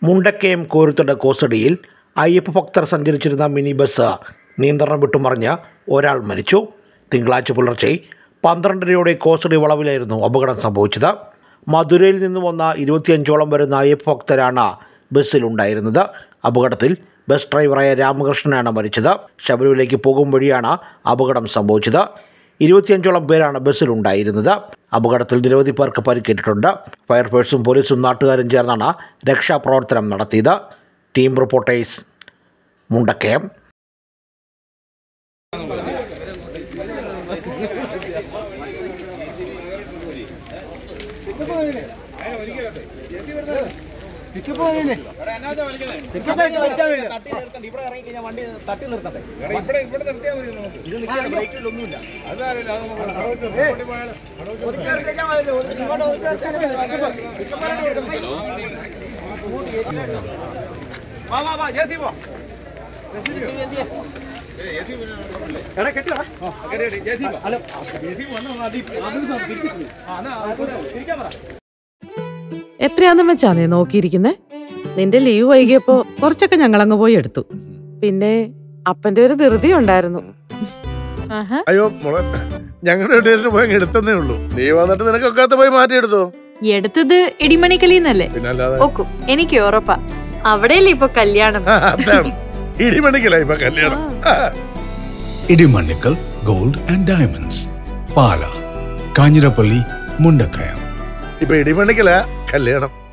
മുണ്ടക്കയം കോരുത്തട കോസടിയിൽ അയ്യപ്പ ഭക്തർ സഞ്ചരിച്ചിരുന്ന mini bus നിയന്ത്രണം വിട്ടുമറിഞ്ഞ് ഒരാൾ മരിച്ചു തിങ്കളാഴ്ച പുലർച്ചെ പന്ത്രണ്ടരയോടെ കോസടി വളവിലായിരുന്നു അപകടം സംഭവിച്ചത് മധുരയിൽ നിന്ന് വന്ന ഇരുപത്തിയഞ്ചോളം വരുന്ന അയ്യപ്പ ഭക്തരാണ് ബസ്സിലുണ്ടായിരുന്നത് അപകടത്തിൽ ബസ് ഡ്രൈവറായ രാമകൃഷ്ണനാണ് മരിച്ചത് ശബരിമലയ്ക്ക് പോകും വഴിയാണ് അപകടം സംഭവിച്ചത് ഇരുപത്തിയഞ്ചോളം പേരാണ് ബസ്സിലുണ്ടായിരുന്നത് അപകടത്തിൽ നിരവധി പേർക്ക് പരിക്കേറ്റിട്ടുണ്ട് ഫയർഫോഴ്സും പോലീസും നാട്ടുകാരും ചേർന്നാണ് രക്ഷാപ്രവർത്തനം നടത്തിയത് ടീം റിപ്പോർട്ടേഴ്സ് മുണ്ടക്കയം എത്രയാന്ന് വെച്ചാ നീ നോക്കിയിരിക്കുന്നേ നിന്റെ ലീവ് വൈകിയപ്പോ കുറച്ചൊക്കെ ഞങ്ങളങ്ങ് പോയി എടുത്തു പിന്നെ അപ്പന്റെ ഒരു ധൃതി ഉണ്ടായിരുന്നു ആഹാ. അയ്യോ മോളെ ഞങ്ങളുടെ ടേസ്റ്റ് പോയി അങ്ങ് എടുത്തന്നേ ഉള്ളൂ നീ വന്നിട്ട് നിനക്കൊക്കാത്ത പോയി മാറ്റിയെടുത്തോ എടുത്തത് ഇടിമണിക്കലിന്നല്ലേ പിന്നല്ലാതെ ഓക്കും എനിക്ക് ഉറപ്പാ അവിടെയല്ലേ ഇപ്പൊ കല്യാണം ആ, അതാണ് ഇടിമണിക്കല ഇപ്പൊ കല്യാണം Idimannickal gold and diamonds Pala Kanjirappally Mundakayam ഇപ്പൊ ഇടിമണിക്കല കല്യാണം